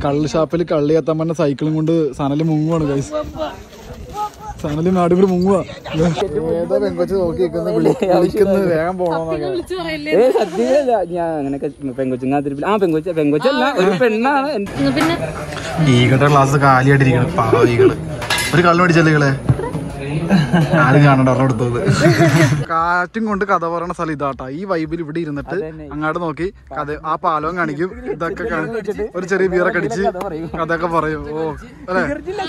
കള്ള് ഷാപ്പിൽ കള്ളി എത്താൻ പറഞ്ഞ സൈക്കിളും കൊണ്ട് സനല് മുങ്ങുവാണ് ഗൈസ് സനല് നാടും കൂടി മുങ്ങുക ഏതോ പെങ്കൊച്ച് നോക്കി നിൽക്കുന്നു വിളിക്കുന്നത് വേഗം പോണോന്നൊക്കെ ഏ സത്യമില്ല ഞാൻ അങ്ങനെയൊക്കെ പെങ്കൊച്ചുങ്ങാതിരി ആ പെങ്കൊച്ച പെങ്കൊച്ചല്ല ഒരു പെണ്ണാണ് എൻ- പിന്നെ ഈകളുടെ ക്ലാസ് കാലിയായിട്ടിരിക്കണം പാവ ഈകള് ഒരു കള്ളു അടിച്ചല്ലേ ഈകളെ ആരും കാണണ്ട ഒരെണ്ണം എടുത്തത് കാറ്റും കൊണ്ട് കഥ പറയണ സ്ഥലം ഇതാട്ടാ ഈ വൈബിൽ ഇവിടെ ഇരുന്നിട്ട് അങ്ങോട്ട് നോക്കി കഥ ആ പാലവും കാണിക്കും ഇതൊക്കെ കാണി- ഒരു ചെറിയ ബീറൊക്കെ അടിച്ച് കഥയൊക്കെ പറയും ഓ അല്ലേ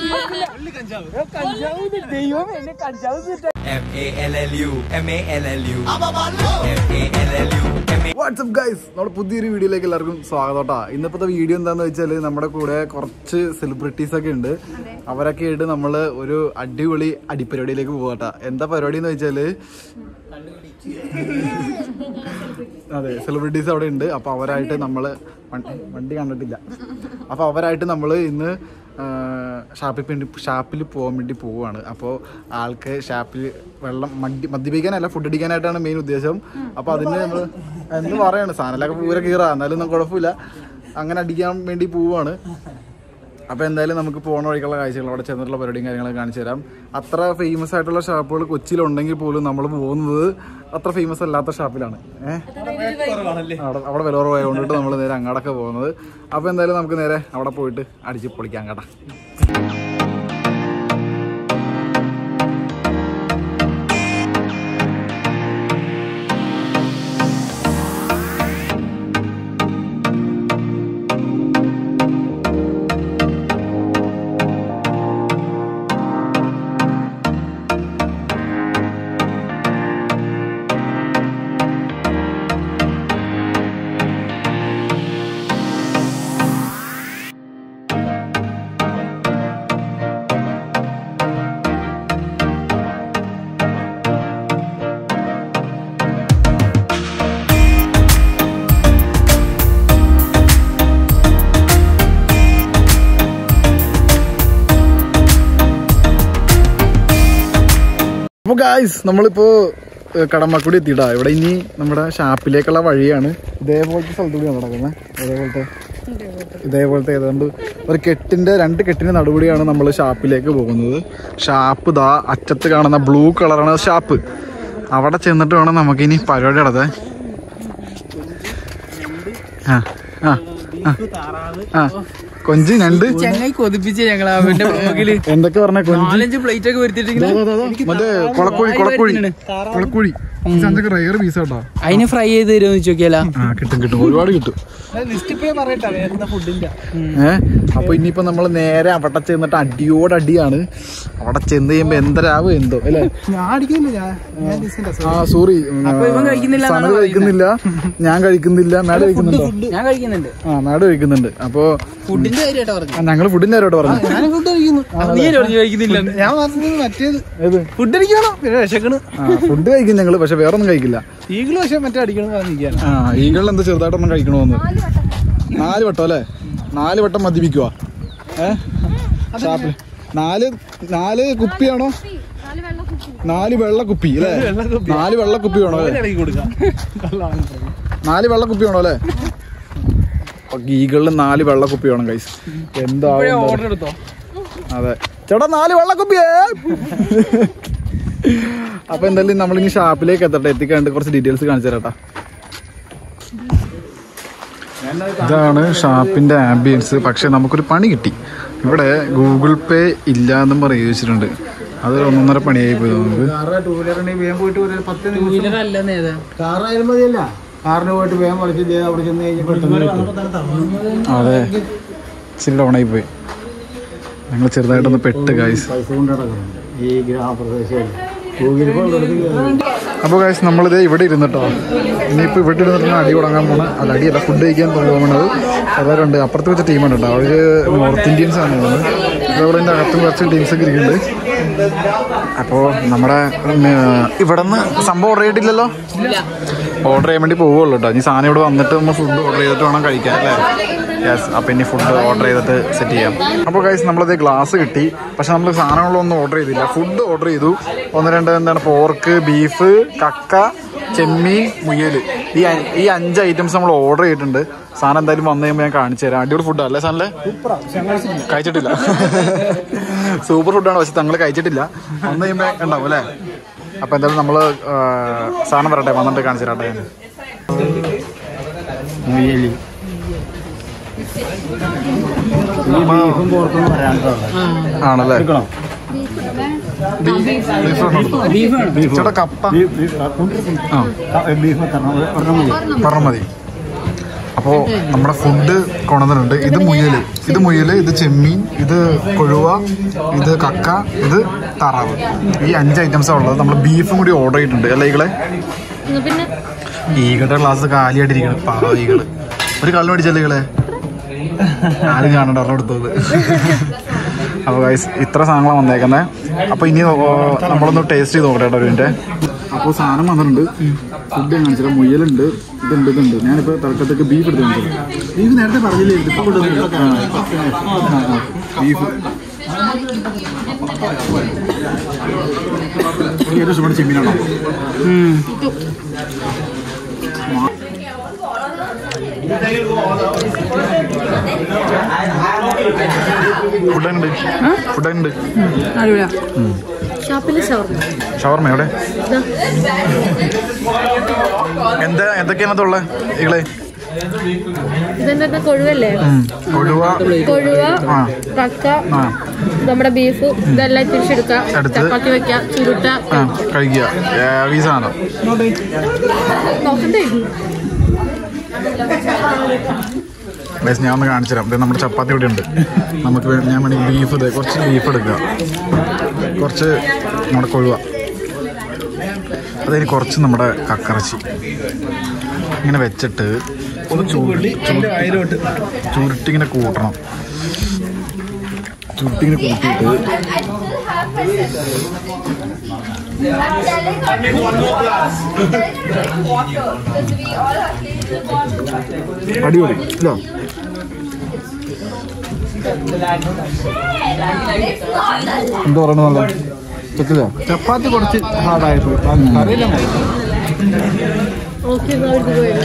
വാട്സ്ആപ്പ് ഗൈസ് നമ്മുടെ പുതിയൊരു വീഡിയോയിലേക്ക് എല്ലാവർക്കും സ്വാഗതം കേട്ടോ ഇന്നത്തെ വീഡിയോ എന്താന്ന് വെച്ചാൽ നമ്മുടെ കൂടെ കുറച്ച് സെലിബ്രിറ്റീസ് ഒക്കെ ഉണ്ട് അവരൊക്കെ ആയിട്ട് നമ്മൾ ഒരു അടിപൊളി അടിപ്പരിപാടിയിലേക്ക് പോകട്ടാ എന്താ പരിപാടി എന്ന് വെച്ചാല് അതെ സെലിബ്രിറ്റീസ് അവിടെ ഉണ്ട് അപ്പൊ അവരായിട്ട് നമ്മൾ വണ്ടി കണ്ടിട്ടില്ല അപ്പൊ അവരായിട്ട് നമ്മൾ ഇന്ന് ഷാപ്പിൽ വേണ്ടി ഷാപ്പിൽ പോകാൻ വേണ്ടി പോവുകയാണ് അപ്പോൾ ആൾക്ക് ഷാപ്പിൽ വെള്ളം മദ്യ മദ്യപിക്കാനല്ല ഫുഡ് അടിക്കാനായിട്ടാണ് മെയിൻ ഉദ്ദേശം അപ്പോൾ അതിന് നമ്മൾ എന്ന് പറയാണ് സാധനമൊക്കെ പൂര കീറാ എന്നാലും ഒന്നും കുഴപ്പമില്ല അങ്ങനെ അടിക്കാൻ വേണ്ടി പോവുകയാണ് അപ്പോൾ എന്തായാലും നമുക്ക് പോണ വഴിക്കുള്ള കാഴ്ചകൾ അവിടെ ചെന്നിട്ടുള്ള പരിപാടിയും കാര്യങ്ങളൊക്കെ കാണിച്ചു തരാം അത്ര ഫേമസ് ആയിട്ടുള്ള ഷാപ്പുകൾ കൊച്ചിയിലുണ്ടെങ്കിൽ പോലും നമ്മൾ പോകുന്നത് അത്ര ഫേമസ് അല്ലാത്ത ഷാപ്പിലാണ് ഏഹ് അവിടെ അവിടെ വില കുറവായതുകൊണ്ടിട്ട് നമ്മൾ നേരെ അങ്ങോട്ടൊക്കെ പോകുന്നത് അപ്പോൾ എന്തായാലും നമുക്ക് നേരെ അവിടെ പോയിട്ട് അടിച്ച് പൊളിക്കാം കേട്ടാ അപ്പോൾ ഗായ്സ് നമ്മളിപ്പോ ഏഹ്, കടമ്മക്കുടി എത്തിയിട്ടാ ഇവിടെ ഇനി നമ്മുടെ ഷാപ്പിലേക്കുള്ള വഴിയാണ് ഇതേപോലത്തെ സ്ഥലത്തൂടെ നടക്കുന്നത് ഇതേപോലത്തെ ഇതേപോലത്തെ ഏതാണ്ട് ഒരു കെട്ടിന്റെ രണ്ട് കെട്ടിന്റെ നടുപടിയാണ് നമ്മൾ ഷാപ്പിലേക്ക് പോകുന്നത് ഷാപ്പ് ദാ അറ്റത്ത് കാണുന്ന ബ്ലൂ കളറാണ് ഷാപ്പ് അവിടെ ചെന്നിട്ട് വേണം നമുക്കിനി പരിപാടി നടത്താൻ ആ ആ ആ. ആ കൊഞ്ച് ഞണ്ട് ചങ്ങായി കൊതിപ്പിച്ച് ഞങ്ങൾ അവന്റെ മുമ്പില് എന്തൊക്കെ പറഞ്ഞ കൊഞ്ച് നാലഞ്ച് പ്ലേറ്റ് ഒക്കെ വരുത്തിട്ട് മറ്റേ കൊളക്കോഴി കൊളക്കോഴി കൊളക്കോഴി ഇതൊക്കെ റയർ പീസ് കേട്ടോ അതിന് ഫ്രൈ ചെയ്ത് തരുമോ ചോദിക്കാല ആ കിട്ടും കിട്ടും ഒരുപാട് കിട്ടും ഏ അപ്പൊ ഇനിയിപ്പോ നമ്മള് നേരെ അവിടെ ചെന്നിട്ട് അടിയോട് അടിയാണ് അവിടെ ചെന്ന് കഴിയുമ്പോ എന്തരാവും എന്തോ അല്ലേ ആ സോറി ഇവൻ കഴിക്കുന്നില്ല എന്നാണ് സനത് കഴിക്കുന്നില്ല ഞാൻ കഴിക്കുന്നില്ല മാഡം കഴിക്കുന്നുണ്ടോ ഞാൻ കഴിക്കുന്നുണ്ട് ആ മാഡം കഴിക്കുന്നുണ്ട് അപ്പൊ ഫുഡിന്റെ കാര്യമായിട്ടാ പറഞ്ഞു ആ, ഞങ്ങള് ഫുഡിന്റെ കാര്യമായിട്ട് പറഞ്ഞു ഫുഡ് കഴിക്കുന്നു നീ പറഞ്ഞു കഴിക്കുന്നില്ല ഞാൻ പറഞ്ഞത് മറ്റേത് ഏത് ഫുഡ് അടിക്കണം പിന്നെ വിശക്കണ് ആ ഫുഡ് കഴിക്കും ഞങ്ങള് പക്ഷെ വേറെ ഒന്നും കഴിക്കില്ല ഈഗിള് പക്ഷെ മറ്റേ അടിക്കണം പറഞ്ഞിരിക്കുകയാണ് ആ ഈകളിൽ എന്താ ചെറുതായിട്ടൊന്നും കഴിക്കണമെന്ന് നാല് വട്ടം അല്ലേ നാല് വട്ടം മദ്യപിക്കുക ഏ ഷാപ്പിൽ നാല് നാല് കുപ്പിയാണോ നാല് വെള്ള കുപ്പി നാല് വെള്ള കുപ്പി അല്ലേ നാല് വെള്ള കുപ്പി വേണോ അല്ലേ നാല് വെള്ള കുപ്പി വേണോ അല്ലേ ഈകളിൽ നാല് വെള്ള കുപ്പി വേണം കൈസ് എന്താവും ഓർഡർ എടുത്തോ അതെ ചേട്ടാ നാല് വെള്ള കുപ്പിയേ അപ്പൊ എന്തായാലും നമ്മളിനി ഷാപ്പിലേക്ക് എത്തട്ടെ എത്തിക്കാണ്ട് കുറച്ച് ഡീറ്റെയിൽസ് കാണിച്ചു തരാട്ടാ ഇതാണ് ഷാപ്പിന്റെ ആംബിയൻസ് പക്ഷെ നമുക്കൊരു പണി കിട്ടി ഇവിടെ ഗൂഗിൾ പേ ഇല്ല എന്നും പറയും ചോദിച്ചിട്ടുണ്ട് അത് ഒന്നൊന്നര പണിയായി പോയി നമുക്ക് ടൂ വീലറിന് വേഗം പോയിട്ട് ഒരു പത്ത് നിമിഷം വീലർ അല്ലെന്ന് ഏതാ കാറായാലും മതിയല്ല കാറിന് പോയിട്ട് വേഗം വിളിച്ച് ദേ അവിടെ ചെന്ന് കഴിഞ്ഞ് പെട്ടെന്ന് കിട്ടും. അതെ ഇച്ചിരി ഡൗണായി പോയി ഞങ്ങൾ ചെറുതായിട്ടൊന്ന് പെട്ട് ഗായ്സ് പൈസ കൊണ്ട് നടക്കുന്നുണ്ട് ഈ ഗ്രാമപ്രദേശമല്ലേ ഗൂഗിൾ പേ ഉള്ളവർക്ക് അപ്പോൾ കാശ് നമ്മളിത് ഇവിടെ ഇരുന്നിട്ടോ ഇനിയിപ്പോൾ ഇവിടെ ഇരുന്നിട്ടാണ് അടി തുടങ്ങാൻ പോണത് അല്ല അടിയല്ല ഫുഡ് കഴിക്കാൻ പോകുന്നത് എല്ലാവരും ഉണ്ട് അപ്പുറത്ത് വെച്ച ടീമാണ് കേട്ടോ അവർ നോർത്ത് ഇന്ത്യൻസ് ആണ് തോന്നുന്നത് അതേപോലെ എൻ്റെ അകത്തും കുറച്ച് ടീംസൊക്കെ ഇരിക്കുന്നുണ്ട് അപ്പോൾ നമ്മുടെ ഉം, ഇവിടെ നിന്ന് സംഭവം ഓർഡർ ചെയ്തിട്ടില്ലല്ലോ ഓർഡർ ചെയ്യാൻ വേണ്ടി പോവുള്ളൂ കേട്ടോ ഇനി സാധനം ഇവിടെ വന്നിട്ട് നമ്മൾ ഫുഡ് ഓർഡർ ചെയ്തിട്ട് വേണം കഴിക്കാൻ അല്ലേ യെസ് അപ്പോൾ ഇനി ഫുഡ് ഓർഡർ ചെയ്തിട്ട് സെറ്റ് ചെയ്യാം അപ്പോൾ ഗൈസ് നമ്മളത് ഗ്ലാസ് കിട്ടി പക്ഷെ നമ്മൾ സാധനങ്ങളൊന്നും ഓർഡർ ചെയ്തില്ല ഫുഡ് ഓർഡർ ചെയ്തു ഒന്ന് രണ്ട് എന്താണ് പോർക്ക് ബീഫ് കക്ക ചെമ്മീൻ മുയൽ ഈ അ- ഈ അഞ്ച് ഐറ്റംസ് നമ്മൾ ഓർഡർ ചെയ്തിട്ടുണ്ട് സാധനം എന്തായാലും വന്നു കഴിയുമ്പോൾ ഞാൻ കാണിച്ചു തരാം അടിപൊളി ഫുഡാണ് അല്ലേ സാധനം കഴിച്ചിട്ടില്ല സൂപ്പർ ഫുഡാണ് പക്ഷെ തങ്ങൾ കഴിച്ചിട്ടില്ല വന്നു കഴിയുമ്പോൾ ഉണ്ടാവും അല്ലേ അപ്പൊ എന്തായാലും നമ്മള് ആ, സാധനം വരട്ടെ വന്നിട്ട് കാണിച്ചു തരാട്ടെ ഞാൻ മുയലി ഈ ബീഫും പുറത്തുനിന്ന് വരാനുള്ളത് ആണല്ലേ എടുക്കണോ ചേട്ടാ കപ്പ ബീഫ് ബീഫ് ആ, കൊണ്ടുവരും. ആ ആ, ബീഫ് തരണം ഒരെണ്ണം മതി പറഞ്ഞ മതി അപ്പോ നമ്മുടെ ഫുഡ് കൊണ്ടുവന്നിട്ടുണ്ട് ഇത് മുയല് ഇത് മുയല് ഇത് ചെമ്മീൻ ഇത് കൊഴുവ ഇത് കക്ക ഇത് താറാവ് ഈ അഞ്ച് ഐറ്റംസാണ് ഉള്ളത് നമ്മൾ ബീഫും കൂടി ഓർഡർ ചെയ്തിട്ടുണ്ട് അല്ലേ ഈകളെ പിന്നെ ഈകളുടെ ക്ലാസ് കാലിയായിട്ടിരിക്കണം പാവ ഈകള് ഒരു കള്ളു മേടിച്ചല്ലേ ഈകളെ ആരും കാണണ്ട ഒരെണ്ണം എടുത്തത് അപ്പൊ ഗൈസ് ഇത്ര സാധനങ്ങളാണ് വന്നേക്കുന്നത് അപ്പൊ ഇനി ഓ, നമ്മളൊന്ന് ടേസ്റ്റ് ചെയ്ത് നോക്കട്ടെ കേട്ടോ ഇതിന്റെ അപ്പോൾ സാധനം വന്നിട്ടുണ്ട് ഫുഡ് കാണിച്ചില്ല മുയലുണ്ട് ഇതുണ്ട് ഇതുണ്ട് ഞാനിപ്പോ തൽക്കത്തേക്ക് ബീഫ് എടുത്ത് കാണിച്ചു ബീഫ് നേരത്തെ പറഞ്ഞില്ലേ ഇതിപ്പോ ബീഫ് ഏറ്റവും ഇഷ്ടപ്പെട്ട ചെമ്മീനാണോ ഫുഡുണ്ട് ഫുഡുണ്ട് ഷാപ്പിലെ ഷവർമ്മ ഷവർമ്മ എവിടെ ഇതാ. എന്താ എന്തൊക്കെയാണ് ഉള്ളത് ഇകളെ ഇതെന്താ കൊഴുവല്ലേ കൊഴുവ കൊഴുവ ആ. കക്ക ആ നമ്മുടെ ബീഫ് ഇതെല്ലാം തിരിച്ചെടുക്കാം എടുത്ത് ചപ്പാത്തി വെക്കാം ചുരുട്ട ആ കഴിക്കുക ഈ സാധനം നോക്കണ്ടേ ഗൈസ് ഞാൻ ഒന്ന് കാണിച്ചു തരാം ഇത് നമ്മുടെ ചപ്പാത്തി ഇവിടെ ഉണ്ട് നമുക്ക് വേ- ഞാൻ വേണമെങ്കിൽ ബീഫ് ഇത് കുറച്ച് ബീഫ് എടുക്കുക കുറച്ച് നമ്മുടെ കൊഴുവ അതിന് കുറച്ച് നമ്മുടെ കക്കറച്ചി ഇങ്ങനെ വെച്ചിട്ട് ഒന്ന് ചൂടി ചുരുട്ടി ഇങ്ങനെ കൂട്ടണം ചുരുട്ടി ഇങ്ങനെ കൂട്ടിയിട്ട് അടിപൊളി ഇല്ല എന്താ പറയണ നല്ല ചെക്കില്ല ചപ്പാത്തി കുറച്ച് ഹാർഡായിപ്പോയി കറിയില്ല മതി ഓക്കെ പോയല്ലേ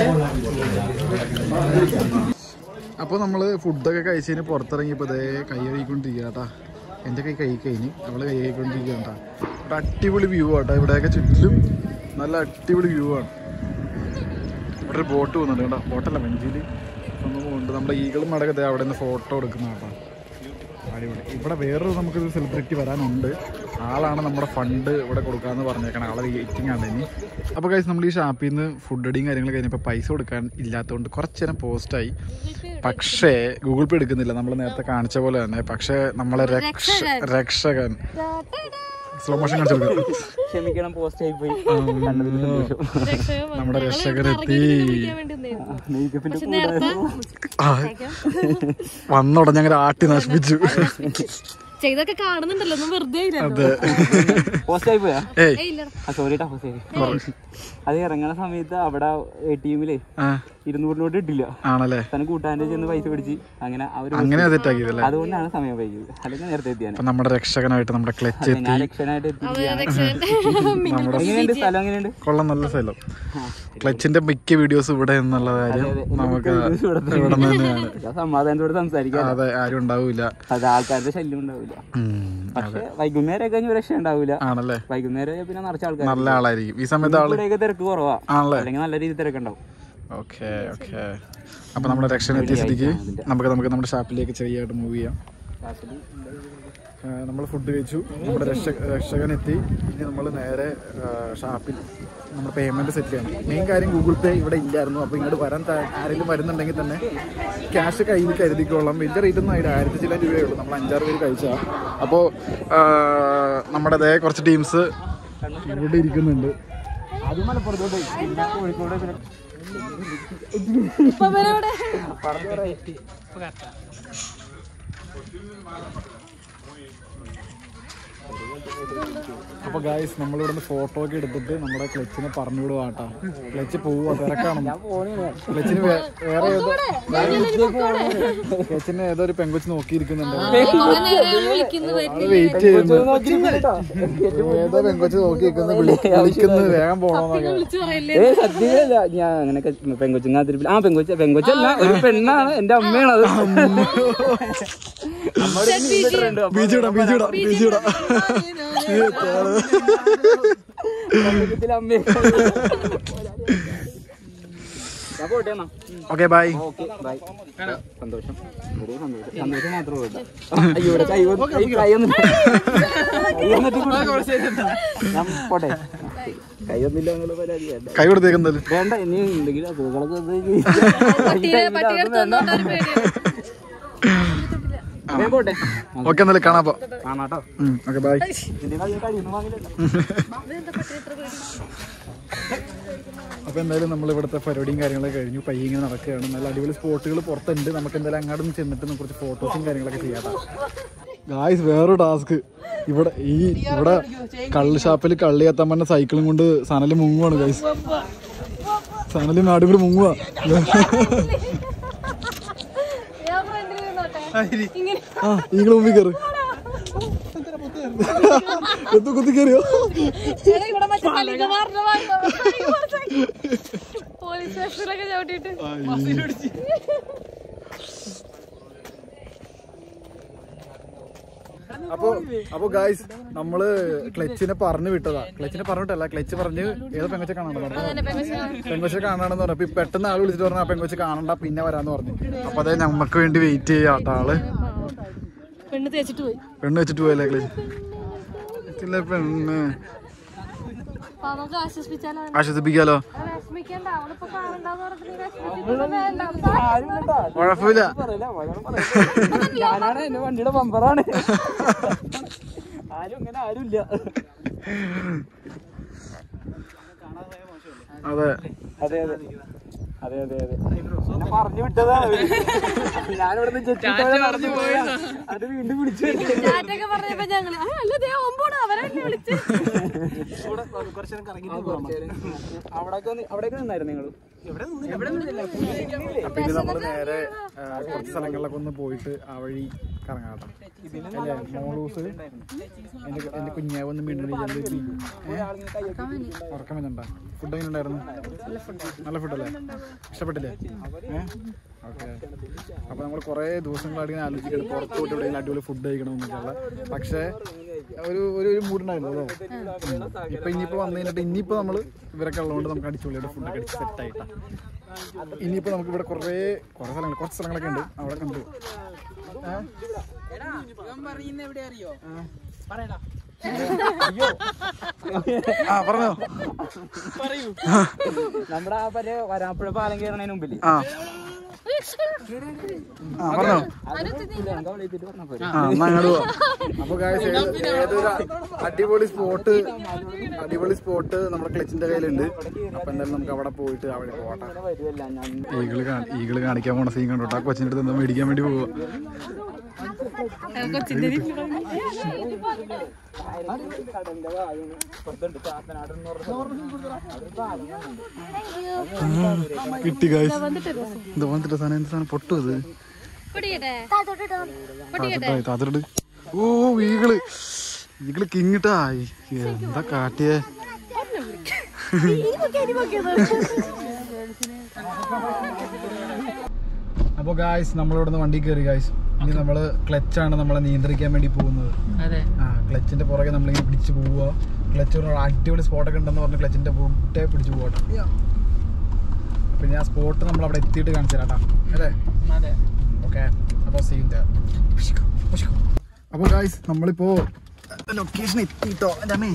അപ്പോൾ നമ്മൾ ഫുഡൊക്കെ കഴിച്ചതിന് പുറത്തിറങ്ങിയപ്പോൾ ഇതേ കൈ കഴുകിക്കൊണ്ടിരിക്കുക കേട്ടാ എൻ്റെ കൈ കൈ കഴിഞ്ഞ് അവള് കൈ കഴുകിക്കൊണ്ടിരിക്കുക കേട്ടാ ഒരു അടിപൊളി വ്യൂ ആട്ടോ ഇവിടെയൊക്കെ ചുറ്റിലും നല്ല അടിപൊളി വ്യൂ ആണ് ഇവിടെ ഒരു ബോട്ട് പോകുന്നുണ്ട് കേട്ടോ ബോട്ടല്ല വഞ്ചിയിൽ ഒന്ന് പോകുന്നുണ്ട് നമ്മുടെ ഈകളും മടക്കത്തെ അവിടെ നിന്ന് ഫോട്ടോ എടുക്കുന്ന കേട്ടോ അടിപൊളി ഇവിടെ വേറൊരു നമുക്കൊരു സെലിബ്രിറ്റി വരാനുണ്ട് ആളാണ് നമ്മുടെ ഫണ്ട് ഇവിടെ കൊടുക്കാമെന്ന് പറഞ്ഞേക്കണം ആളെ വെയിറ്റിംഗ് ആണ് ഇനി അപ്പോൾ കഴിച്ച് നമ്മൾ ഈ ഷാപ്പിൽ നിന്ന് ഫുഡ് അടിയും കാര്യങ്ങൾ കഴിഞ്ഞപ്പോൾ പൈസ കൊടുക്കാൻ ഇല്ലാത്തതുകൊണ്ട് കുറച്ച് നേരം പോസ്റ്റായി പക്ഷേ ഗൂഗിൾ പേ എടുക്കുന്നില്ല നമ്മൾ നേരത്തെ കാണിച്ച പോലെ തന്നെ പക്ഷേ നമ്മളെ രക്ഷ രക്ഷകൻ സ്ലോ മോഷൻ കാണിച്ചു കൊടുക്കാം ക്ഷമിക്കണം പോസ്റ്റ് ആയി പോയി കണ്ടതിൽ സന്തോഷം നമ്മുടെ രക്ഷകനെത്തി മേക്കപ്പിന്റെ പക്ഷെ നേരത്തെ ആ, വന്നുടഞ്ഞങ്ങനെ ആട്ടി നശിപ്പിച്ചു ചെയ്തൊക്കെ കാണുന്നുണ്ടല്ലോ ഒന്നും വെറുതെ ഇല്ലല്ലോ അതെ പോസ്റ്റ് ആയി പോയാ ഏയ് ഏയ് ഇല്ല ആ സോറി ടാ സോറി അത് ഇറങ്ങണ സമയത്ത് അവിടെ എ ടി എമ്മില് ആ ഇരുന്നൂറ് നോട്ട് ഇട്ടില്ല ആണല്ലേ തന്നെ കൂട്ടാൻ്റെ ചെന്ന് പൈസ പിടിച്ച് അങ്ങനെ അവര് അങ്ങനെ സെറ്റാക്കിയതല്ലേ അതുകൊണ്ടാണ് സമയം വൈകിയത് അല്ലെങ്കിൽ നേരത്തെ എത്തിയാണ് അപ്പൊ നമ്മുടെ രക്ഷകനായിട്ട് നമ്മുടെ ക്ലച്ച് എത്തി ഞാൻ രക്ഷനായിട്ട് എത്തിയിരിക്കുകയാണ് നമ്മുടെ എങ്ങനെയുണ്ട് സ്ഥലം എങ്ങനെയുണ്ട് കൊള്ളാം നല്ല സ്ഥലം ക്ലച്ചിന്റെ മിക്ക വീഡിയോസ് ഇവിടെ എന്നുള്ള കാര്യം അതെ. എന്റെ നമുക്ക് മിക്ക videos ഇവിടെ ഇവിടെ തന്നെയാണ് ഞാൻ സമാധാനത്തോടെ സംസാരിക്കാം അതെ ആരും ഉണ്ടാവൂല അത് ആൾക്കാരുടെ ശല്യം ഉണ്ടാവില്ല ഉം, പക്ഷെ വൈകുന്നേരം കഴിഞ്ഞ രക്ഷ ഉണ്ടാവില്ല ആണല്ലേ വൈകുന്നേരം ആയാൽ പിന്നെ നിറച്ച ആൾക്കാർ നല്ല ആളായിരിക്കും ഈ സമയത്ത് ആള് ഇവിടെയൊക്കെ തിരക്ക് കുറവാ ആണല്ലേ അല്ലെങ്കിൽ നല്ല രീതിയിൽ തിരക്കുണ്ടാവും ഓക്കെ ഓക്കെ അപ്പൊ നമ്മുടെ രക്ഷകൻ എത്തിയ സ്ഥിതിക്ക് നമുക്ക് നമുക്ക് നമ്മുടെ ഷാപ്പിലേക്ക് ചെറിയായിട്ട് മൂവ് ചെയ്യാം നമ്മൾ ഫുഡ് കഴിച്ചു നമ്മുടെ രക്ഷ രക്ഷകൻ എത്തി ഇനി നമ്മൾ നേരെ ആ, ഷാപ്പിൽ നമ്മൾ പേയ്മെന്റ് സെറ്റ് ചെയ്യണം മെയിൻ കാര്യം ഗൂഗിൾ പേ ഇവിടെ ഇല്ലായിരുന്നു അപ്പോൾ ഇങ്ങോട്ട് വരാൻ താ- ആരെങ്കിലും വരുന്നുണ്ടെങ്കിൽ തന്നെ ക്യാഷ് കയ്യിൽ കരുതിക്കോളാം വലിയ റേറ്റ് ഒന്നും ആയില്ല ആയിരത്തി ചില രൂപയേ ഉള്ളൂ നമ്മൾ അഞ്ചാറ് പേര് കഴിച്ചാൽ അപ്പോൾ നമ്മുടെ അതേ കുറച്ച് ടീംസ് ഇവിടെ ഇരിക്കുന്നുണ്ട് അത് മലപ്പുറത്തോട്ട് പിന്നെ കോഴിക്കോട് പിന്നെ ഇപ്പൊ ഇവരവിടെ അപ്പൊ ഗായ്സ് നമ്മളിവിടുന്ന് ഫോട്ടോ ഒക്കെ എടുത്തിട്ട് നമ്മുടെ ക്ലച്ചിനെ പറഞ്ഞു വിടുവാ കേട്ടാ ക്ലച്ച് പോവുക തിരക്കാണ് ക്ലച്ചിന് വേ- വേറെ ഏതോ ക്ലച്ചിന് ഏതോ ഒരു പെങ്കൊച്ച് നോക്കിയിരിക്കുന്നുണ്ട് അത് വെയിറ്റ് ചെയ്യുന്നു ഏതോ പെങ്കൊച്ച് നോക്കിയിരിക്കുന്നു വിളിക്കുന്നു വേഗം പോണോന്നൊക്കെ വിളിച്ചു പറയല്ലേ ഏ സത്യമല്ല ഞാൻ അങ്ങനെയൊക്കെ പെങ്കൊച്ചുങ്ങ അതിരിപ്പില്ല ആ പെങ്കൊച്ച പെങ്കൊച്ചല്ല ഒരു പെണ്ണാണ് എന്റെ അമ്മയാണ് അത് അമ്മ ഒരു millimeter ഉണ്ട്. അപ്പൊ ബീജിടാം ബീജിടാം ബീജിടാം പെങ്കൊച്ചിലെ അമ്മയെ. ഞാൻ പോട്ടെ എന്നാ ഓക്കെ ബൈ ഓക്കെ ബൈ സന്തോഷം ഒരു സന്തോഷം സന്തോഷം മാത്രമേ ഉള്ളൂ അയ്യോ ഇവിടെ കൈ വന്ന്- കൈ കൈ ഒന്നും കൈ വന്നിട്ട് കൂടെ- ഞാൻ പോട്ടെ കൈ ഒന്നില്ല എന്നുള്ള പരാതി വേണ്ട കൈ കൊടുത്തേക്കുന്നത് വേണ്ട ഇനി എന്തെങ്കിലും പൂക്കളൊക്കെ പട്ടിയെ പട്ടിയെ എടുത്തോണ്ടാണ് പേടിയാണ് ഞാൻ പോട്ടെ ഓക്കെ എന്നാലും കാണാം അപ്പൊ കാണാട്ടോ ഓക്കെ ബൈ ഇതിന്റെ കയ്യിൽ കഴിയൊന്നും വാങ്ങില്ല അപ്പോൾ എന്തായാലും നമ്മൾ ഇവിടുത്തെ പരിപാടിയും കാര്യങ്ങളൊക്കെ കഴിഞ്ഞു പയ്യെ ഇങ്ങനെ നടക്കുകയാണ് നല്ല അടിപൊളി സ്പോട്ടുകൾ പുറത്തുണ്ട് നമുക്ക് എന്തായാലും അങ്ങോട്ടും ചെന്നിട്ട് നമുക്ക് കുറച്ച് ഫോട്ടോസും കാര്യങ്ങളൊക്കെ ചെയ്യാം ഗായ്സ് വേറൊരു ടാസ്ക് ഇവിടെ ഈ ഇവിടെ കള്ള് ഷാപ്പിൽ കള്ളി എത്താൻ പറഞ്ഞ സൈക്കിളും കൊണ്ട് സനല് മുങ്ങുവാണ് ഗായ്സ് സനല് നാട് കൂടി മുങ്ങുക ഞാൻ ഫ്രണ്ടിൽ നിന്നോട്ടെ ഇങ്ങനെ ആ ഈകള് മുമ്പിൽ കയറി എന്തോ കുത്തി കയറിയോ എടാ, ഇവിടെ മറ്റേ കലിക മാറുന്ന പോലീസ് സ്റ്റേഷനിലൊക്കെ ചവിട്ടിട്ട് അപ്പൊ അപ്പൊ ഗായ്സ് നമ്മള് ക്ലച്ചിനെ പറഞ്ഞു വിട്ടതാ ക്ലച്ചിനെ പറഞ്ഞിട്ടല്ല ക്ലച്ച് പറഞ്ഞ് ഏതോ പെങ്കൊച്ച കാണാൻ പെങ്കൊച്ച കാണാണെന്ന് പറഞ്ഞു അപ്പൊ ഈ പെട്ടെന്ന് ആള് വിളിച്ചിട്ട് പറഞ്ഞു ആ പെങ്കൊച്ച കാണണ്ട പിന്നെ വരാന്ന് പറഞ്ഞു അപ്പൊ അതെ നമ്മക്ക് വേണ്ടി വെയിറ്റ് ചെയ്യാട്ടോ ആള് പെണ്ണ് തേച്ചിട്ട് പോയി പെണ്ണ് വെച്ചിട്ട് പോയല്ലേ ക്ലച്ച് ഇല്ല പെണ്ണ് അപ്പൊ നമുക്ക് ആശ്വസിപ്പിച്ചാലോ ആശ്വസിപ്പിക്കാലോ വിഷമിക്കണ്ട അവളിപ്പോ കാണണ്ടെന്ന് പറഞ്ഞിട്ട് നീ വിഷമിപ്പിക്കൊന്നും വേണ്ട. കുഴപ്പമില്ല ഞാനാണ് എന്റെ വണ്ടിയുടെ ബമ്പറാണ് ആരും ഇങ്ങനെ ആരും ഇല്ല അതെ അതെ അതെ അതെ അതെ അതെ എന്നെ പറഞ്ഞു വിട്ടതാണ് ഞാനിവിടെ പറഞ്ഞു പോയതാ അത് വീണ്ടും വിളിച്ചു ചാറ്റൊക്കെ പറഞ്ഞപ്പോ ഞങ്ങള് "ആ, അല്ല ദേ ഒമ്പോട് അവരല്ലേ വിളിച്ച് അവിടൊക്കെ അവിടെയൊക്കെ നിന്നായിരുന്നു നിങ്ങള് അപ്പൊ ഇനി നമ്മള് നേരെ ആ, കുറച്ച് സ്ഥലങ്ങളിലൊക്കെ ഒന്ന് പോയിട്ട് ആ വഴി കറങ്ങാട്ടോ അല്ലേ മോളൂസ് എന്റെ എന്റെ കുഞ്ഞാവ് ഒന്ന് വീണ്ടും ഉറക്കം വരുന്നുണ്ടോ ഫുഡ് എങ്ങനെ ഉണ്ടായിരുന്നു നല്ല ഫുഡല്ലേ ഇഷ്ടപ്പെട്ടില്ലേ ഏഹ് ഓക്കെ അപ്പൊ നമ്മൾ കുറെ ദിവസങ്ങളായിട്ട് ഇങ്ങനെ ആലോചിക്കുന്നത് പുറത്ത് പോയിട്ട് എവിടെയെങ്കിലും അടിപൊളി ഫുഡ് കഴിക്കണമെന്നൊക്കെയുള്ള പക്ഷേ ഒരു ഒരു ഒരു മൂടുണ്ടായിരുന്നു അല്ലേ ഇപ്പൊ ഇനിയിപ്പോ വന്നു കഴിഞ്ഞിട്ട് ഇനിയിപ്പോ നമ്മള് ഇവരൊക്കെ ഉള്ളതുകൊണ്ട് നമുക്ക് അടിച്ചുപൊളിയായിട്ട് ഫുഡൊക്കെ അടിച്ച് സെറ്റ് ആയിട്ടാ ഇനിയിപ്പോ നമുക്ക് ഇവിടെ കുറേ കുറേ സ്ഥലങ്ങൾ കുറച്ച് സ്ഥലങ്ങളൊക്കെ ഉണ്ട് അവിടെ കണ്ടു ഏഹ്? ആ പറഞ്ഞോ നമ്മുടെ ആ പല വരാപ്പുഴ പാലം കയറണതിന് മുമ്പില് ആ ആ പറഞ്ഞോ ആ എന്നാ അങ്ങോട്ട് പോവാം അപ്പൊ guys, ഏത് ഏതൊരു അടിപൊളി സ്പോട്ട് അടിപൊളി സ്പോട്ട് നമ്മുടെ ക്ലച്ചിന്റെ കയ്യിലുണ്ട് അപ്പൊ എന്തായാലും നമുക്ക് അവിടെ പോയിട്ട് അവിടെ പോവാട്ടെ വരുമല്ല ഞാൻ ഈകള് കാണി- ഈകള് കാണിക്കാൻ പോണ സീൻ കണ്ടോട്ടോ ആ കൊച്ചിന്റെ അടുത്ത് എന്താ മേടിക്കാൻ വേണ്ടി പോവാ കൊച്ചിന്റെ കടന്റെ വായാണ് പുറത്തുണ്ട് ചാത്തനാട് എന്ന് പറഞ്ഞ കിട്ടി ഗായ്സ് ഇത് വന്നിട്ട് സാധനം എന്ത് സാധനം പൊട്ടു ഇത് പൊടിയട്ടെ താത്തിട്ടായി താത്തിട്ട് ഓ ഈകള് ഈകള് കിങ്ങിട്ടാ എന്താ കാട്ടിയേ അപ്പൊ ഗായ്സ് നമ്മളിവിടെ നിന്ന് വണ്ടി കയറി ഗായ്സ് ഇനി നമ്മള് ക്ലച്ചാണ് നമ്മളെ നിയന്ത്രിക്കാൻ വേണ്ടി പോകുന്നത് അതെ ആ ക്ലച്ചിന്റെ പുറകെ നമ്മളിങ്ങനെ പിടിച്ച് പോവുക ക്ലച്ച് ഒരു അടിപൊളി സ്പോട്ടൊക്കെ ഉണ്ടെന്ന് പറഞ്ഞ് ക്ലച്ചിന്റെ ഫുഡേ പിടിച്ച് പോകട്ടെ പിന്നെ ആ സ്പോട്ട് നമ്മൾ അവിടെ എത്തിയിട്ട് കാണിച്ചു തരാം അല്ലേ അതെ ഓക്കെ അപ്പോൾ സീൻ്റെ അപ്പോൾ ഗായ്സ് നമ്മളിപ്പോ ലൊക്കേഷൻ എത്തിട്ടോ എൻ്റെ അമ്മേ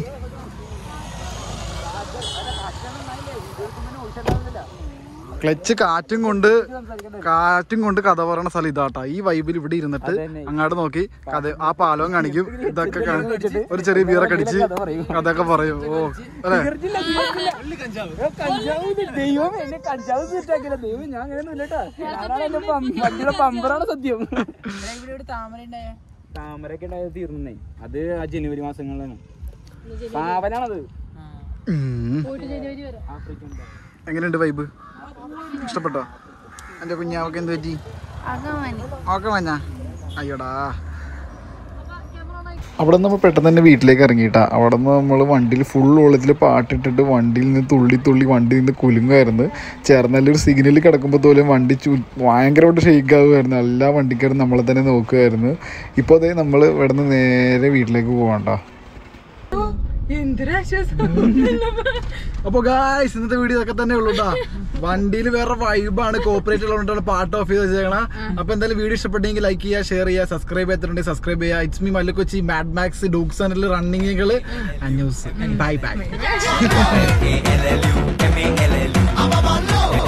ക്ലച്ച് കാറ്റും കൊണ്ട് കാറ്റും കൊണ്ട് കഥ പറയണ സ്ഥലം ഇതാട്ടാ ഈ വൈബിൽ ഇവിടെ ഇരുന്നിട്ട് അങ്ങോട്ട് നോക്കി കഥ ആ പാലവും കാണിക്കും ഇതൊക്കെ കാണി- ഒരു ചെറിയ ബീറൊക്കെ അടിച്ച് കഥയൊക്കെ പറയും ഓ അല്ലേ കഞ്ചാവ് ദൈവം എന്നെ കഞ്ചാവ് സെറ്റാക്കില്ല ദൈവം ഞാൻ അങ്ങനെ ഇല്ലട്ടാ ഞാനാണ് എന്റെ പം- വണ്ടിയുടെ പമ്പറാണ് സത്യം താമരൊക്കെ ഉണ്ടായത് തീർന്നേ അത് ആ ജനുവരി മാസങ്ങളിലാണ് പാവനാണത് ഉം. പോയിട്ട് ജനുവരി വരെ ആഫ്രിക്കൻ എങ്ങനെയുണ്ട് വൈബ് ഇഷ്ടപ്പെട്ടോ എൻ്റെ കുഞ്ഞാവക്ക് എന്ത് പറ്റി ഓക്കെ മഞ്ഞ അയ്യോടാ അവിടെ നിന്ന് നമ്മൾ പെട്ടെന്ന് തന്നെ വീട്ടിലേക്ക് ഇറങ്ങിയിട്ടാ അവിടെ നിന്ന് നമ്മൾ വണ്ടിയിൽ ഫുൾ ഓളത്തിൽ പാട്ടിട്ടിട്ട് വണ്ടിയിൽ നിന്ന് തുള്ളി തുള്ളി വണ്ടി നിന്ന് കുലുങ്ങുമായിരുന്നു ചേർന്നല്ലൊരു സിഗ്നൽ കിടക്കുമ്പോൾ പോലും വണ്ടി ചു ഭയങ്കരമായിട്ട് ഷെയ്ക്ക് ആകുമായിരുന്നു എല്ലാ വണ്ടിക്കാരും നമ്മളെ തന്നെ നോക്കുമായിരുന്നു ഇപ്പോൾ അതേ നമ്മൾ ഇവിടെ നിന്ന് നേരെ വീട്ടിലേക്ക് പോകണ്ടോ അപ്പൊ ഗായ്സ് ഇന്നത്തെ വീഡിയോ ഇതൊക്കെ തന്നെ ഉള്ളൂ കേട്ടോ വണ്ടിയിൽ വേറെ വൈബാണ് കോപ്പറേറ്റ് ഉള്ളതുകൊണ്ടാണ് പാർട്ട് ഓഫ് ചെയ്ത് വെച്ചേക്കണ അപ്പൊ എന്തായാലും വീഡിയോ ഇഷ്ടപ്പെട്ടെങ്കിൽ ലൈക്ക് ചെയ്യുക ഷെയർ ചെയ്യുക സബ്സ്ക്രൈബ് ചെയ്തിട്ടുണ്ടെങ്കിൽ സബ്സ്ക്രൈബ് ചെയ്യുക it's me Mallukochi Mad Max Dukes ചാനലിൽ റണ്ണിങ്ങുകൾ ന്യൂസ് ബൈ ബൈ